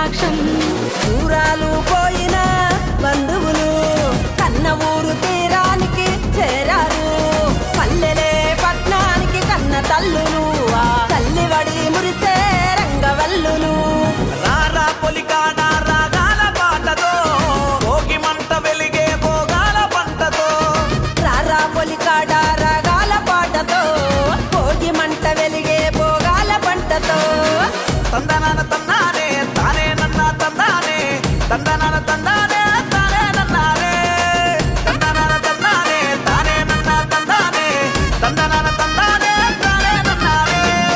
సాక్ష్యం దూరాలు పోయిన బంధువులు కన్న ఊరు తీరానికి చేరారు పల్లెలే పట్నానికి కన్న తల్లులు ఆ తల్లి వడి మురిసే రంగవల్లులు రారా పొలికాడ రాగాల పాటతో భోగి మంట వెలిగే భోగాల పంటతో రారా పొలికాడ రాగాల పాటతో భోగి మంట వెలిగే భోగాల పంటతో తందనాన తందానే తానే నన్న తందానే తందనాన తందానే తానే నన్నానే తందనాన తందానే తానే నన్న తందానే తందనాన తందానే తానే నన్నానే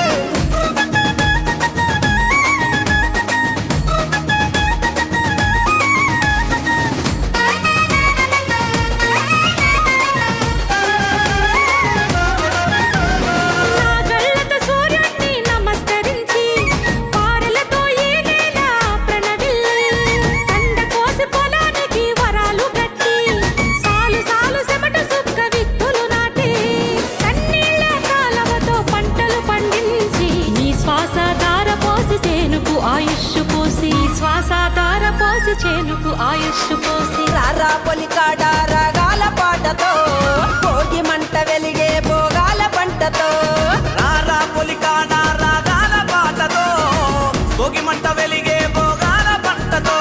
నా కళ్ళతో సూర్యుణ్ణి నమస్కరించి పారలతో ఈ నేల ప్రణవిల్లి కండ కోసి పొలానికి వరాలు కట్టి సాలు సాలు చెమట సుక్క విత్తులు నాటి కన్నీళ్ల కాలవతో పంటలు పండించి నీ శ్వాస దార పోసి చేనుకు ఆయుష్ పోసి శ్వాస దార పోసి చేనుకు ఆయుష్ పోసి రారా పొలికాడ రాగాల పాటతో భోగి మంట వెలిగే భోగాల పంటతో రారా పొలికాడ రాగాల పాటతో భోగి మంట వెలిగే భోగాల పంటతో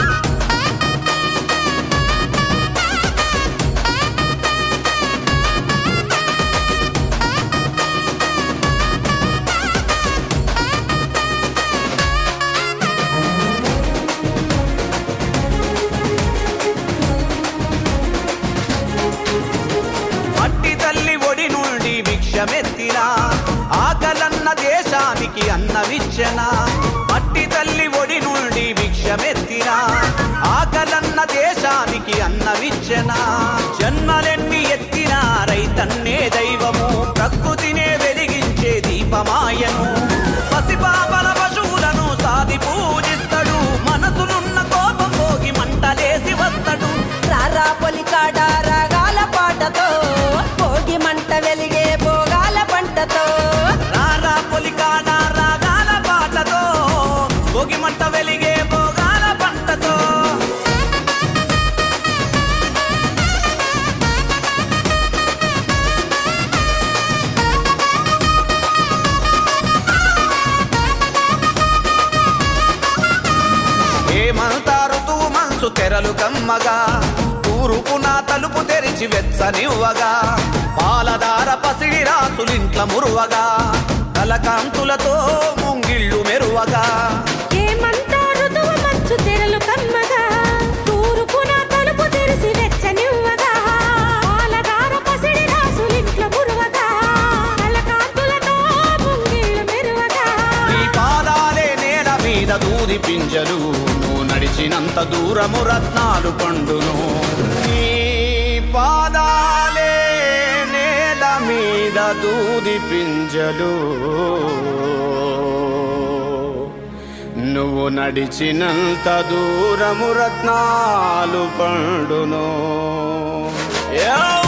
మట్టి తల్లి ఒడి నుండి భిక్షమెత్తినా ఆకలన్న దేశానికి అన్నవిచ్చనా మట్టి తల్లి ఒడి నుండి భిక్షమెత్తినా ఆకలన్న దేశానికి అన్నవిచ్చనా జన్మలెన్ని ఎత్తినా రైతన్నే దైవము ప్రకృతినే వెలిగించే దీపమాయను పసిపాపల పశువులను సాది పూజిస్తాడు మనసులున్న కోపం పోగి మంటలేసి వస్తాడు రారా పొలికాడ రాగాల పాటతో భోగి మంట వెలిగే భోగాల పంటతో రారా పొలికాడ రాగాల పాటతో భోగి మంట వెలిగే భోగాల పంటతో ఏమంతా ఋతువు మనసు తెరలు కమ్మగా తూరుపున తలుపు తెరిచి వెచ్చనివ్వగా పాలదార పసిడి రాసులింట్ల మురువగా కలకాంతులతో ముంగిళ్ళు మెరువగా ఏమంతా ఋతువు మంచు తెరలు కమ్మగా తూర్పున తలుపు తెరిసి వెచ్చనివ్వగా పాలదార పసిడి రాసులింట్ల మురువగా కలకాంతులతో ముంగిళ్ళు మెరువగా నీ పాదాలే నేల మీద దూది పింజలు నువ్వు నడిచినంత దూరము రత్నాలు పండును నీ పాదాలే నేల మీద దూది పింజలు నువ్వు నడిచినంత దూరము రత్నాలు పండును యా